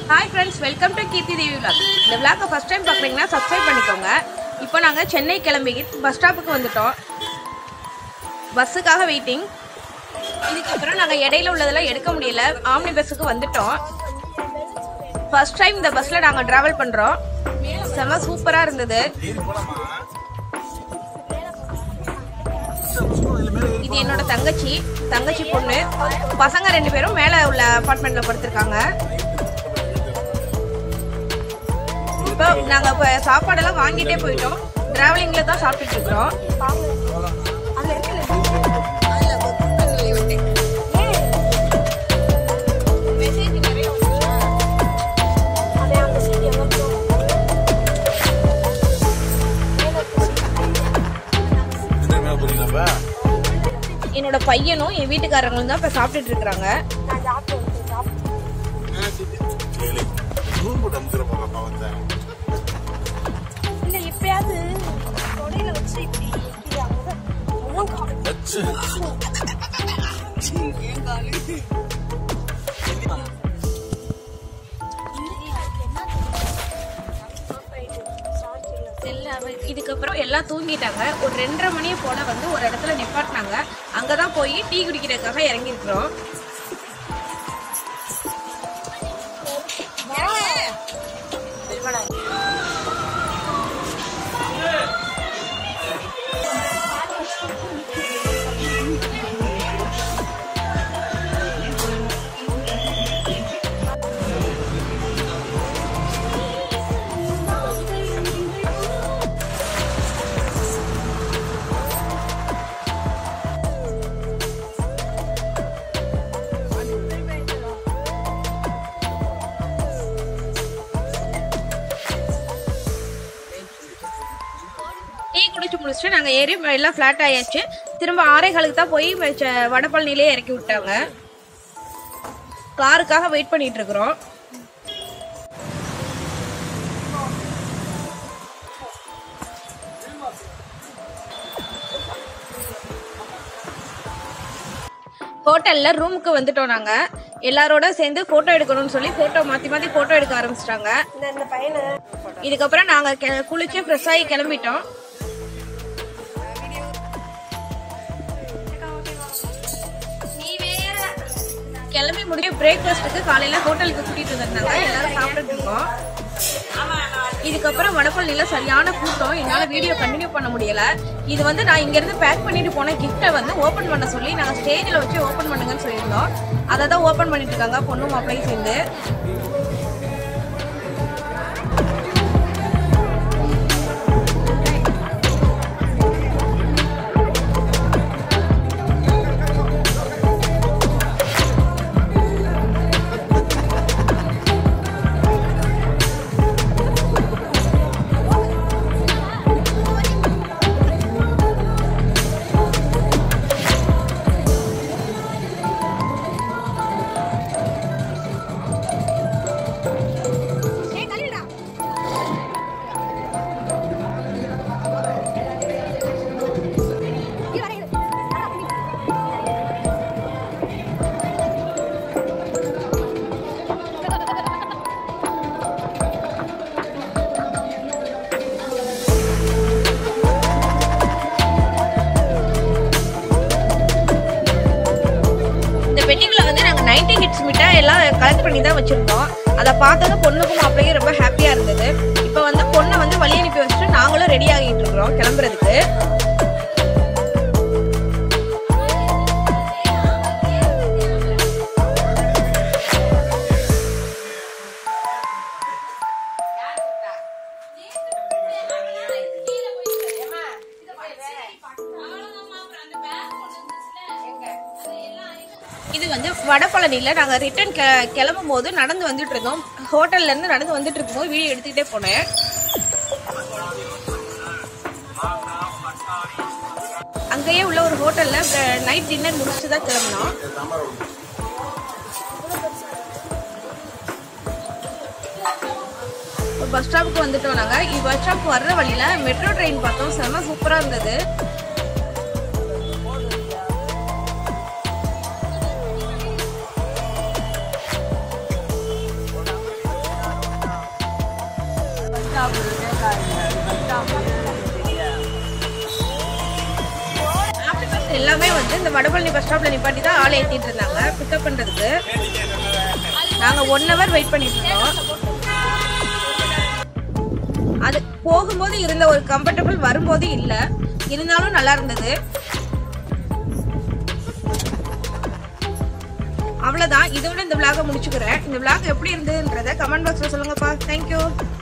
hi friends welcome to Keerthi Devi vlog இந்த விளாக்கை first time பார்க்குறீங்கன்னா சப்ஸ்கிரைப் பண்ணிக்கோங்க இப்போ நாங்கள் சென்னை கிளம்பி பஸ் ஸ்டாப்புக்கு வந்துட்டோம் பஸ்ஸுக்காக வெயிட்டிங் இதுக்கப்புறம் நாங்கள் இடையில உள்ளதெல்லாம் எடுக்க முடியல ஆம்னி பஸ்ஸுக்கு வந்துட்டோம் ஃபர்ஸ்ட் டைம் இந்த பஸ்ஸில் நாங்கள் ட்ராவல் பண்ணுறோம் செம சூப்பராக இருந்தது இது என்னோட தங்கச்சி தங்கச்சி பொண்ணு பசங்க ரெண்டு பேரும் மேலே உள்ள அப்பார்ட்மெண்ட்ல படுத்திருக்காங்க இப்போ நாங்க இப்போ சாப்பாடெல்லாம் வாங்கிட்டே போயிட்டோம் டிராவலிங்ல தான் சாப்பிட்டுட்டு இருக்கிறோம் என்னோட பையனும் என் வீட்டுக்காரங்களும் தான் இப்போ சாப்பிட்டுட்டு இருக்கிறாங்க இல்ல எப்பயாவது தொடையில வச்சு இப்படி இப்படி அங்கதான் இதுக்கப்புறம் எல்லாம் தூங்கிட்டாங்க ஒரு ரெண்டரை மணியை போல வந்து ஒரு இடத்துல நிப்பாட்டினாங்க அங்கதான் போய் டீ குடிக்கிறதுக்காக இறங்கி இருக்கிறோம் டீ குடிச்சு முடிச்சுட்டு நாங்கள் ஏறி எல்லாம் ஃப்ளாட் ஆயாச்சு திரும்ப ஆரைகளுக்கு தான் போய் ச- வடபழனிலே இறக்கி விட்டாங்க காருக்காக வெயிட் பண்ணிட்டு இருக்கிறோம் ஹோட்டல்ல ரூமுக்கு வந்துட்டோம் நாங்க எல்லாரோட சேர்ந்து போட்டோ எடுக்கணும்னு சொல்லி போட்டோ மாத்தி மாத்தி போட்டோ எடுக்க ஆரம்பிச்சிட்டாங்க இந்த இந்த பையனை இதுக்கப்புறம் நாங்க கெ- குளிச்சு ஃப்ரெஷ் ஆகி கிளம்பிட்டோம் கிளம்பி முடிய பிரேக்ஃபாஸ்ட்டுக்கு காலையில ஹோட்டலுக்கு கூட்டிட்டு வந்திருந்தாங்க எல்லாரும் சாப்பிட்டுட்டு இருக்கோம் இதுக்கப்புறம் வடபழனில சரியான கூட்டம் என்னால வீடியோ கண்டினியூ பண்ண முடியல இது வந்து நான் இங்க இருந்து பேக் பண்ணிட்டு போன கிஃப்ட்டை வந்து ஓபன் பண்ண சொல்லி நாங்க ஸ்டேஜ்ல வச்சு ஓபன் பண்ணுங்கன்னு சொல்லியிருந்தோம் அதை தான் ஓபன் பண்ணிட்டு இருக்காங்க பொண்ணு மாப்பிளையும் சேர்ந்து இந்த பெட்டிக்குள்ள வந்து நாங்க 90 ஹிட்ஸ் மிட்டாய் எல்லாம் கலெக்ட் பண்ணி தான் வச்சிருந்தோம் அதை பார்த்ததும் பொண்ணுக்கும் மாப்பிளையும் ரொம்ப ஹாப்பியா இருந்தது இப்போ வந்து பொண்ணை வந்து வழி அனுப்பி வச்சுட்டு நாங்களும் ரெடி ஆகிட்டு இருக்கிறோம் கிளம்புறதுக்கு இது வந்து வடபழனியில் நாங்கள் ரிட்டர்ன் கெ கிளம்பும் போது நடந்து வந்துட்டு இருந்தோம் ஹோட்டல்ல இருந்து நடந்து வந்துட்டு இருக்கும்போது வீடியோ எடுத்துக்கிட்டே போனேன் அங்கேயே உள்ள ஒரு ஹோட்டல்ல நைட் டின்னர் முடிச்சுட்டு தான் கிளம்பினோம் பஸ் ஸ்டாப்புக்கு வந்துட்டோம் நாங்கள் பஸ் ஸ்டாப் வர்ற வழியில மெட்ரோ ட்ரெயின் பார்த்தோம் செம சூப்பரா இருந்தது ஆப்டி பஸ் எல்லாமே வந்து இந்த வடபழனி பஸ் ஸ்டாப்ல நிப்பாட்டி தான் ஆள் ஏத்திட்டு இருந்தாங்க பிக்கப் பண்றதுக்கு நாங்க ஒன் ஹவர் வெயிட் பண்ணிட்டு இருந்தோம் அது போகும்போது இருந்த ஒரு கம்ஃபர்டபுள் வரும்போது இல்ல இருந்தாலும் நல்லா இருந்தது அவ்வளவுதான் இதோட இந்த விளாக முடிச்சுக்கிறேன் இந்த விளாக் எப்படி இருந்ததுன்றத கமெண்ட் பாக்ஸ்ல சொல்லுங்கப்பா தேங்க்யூ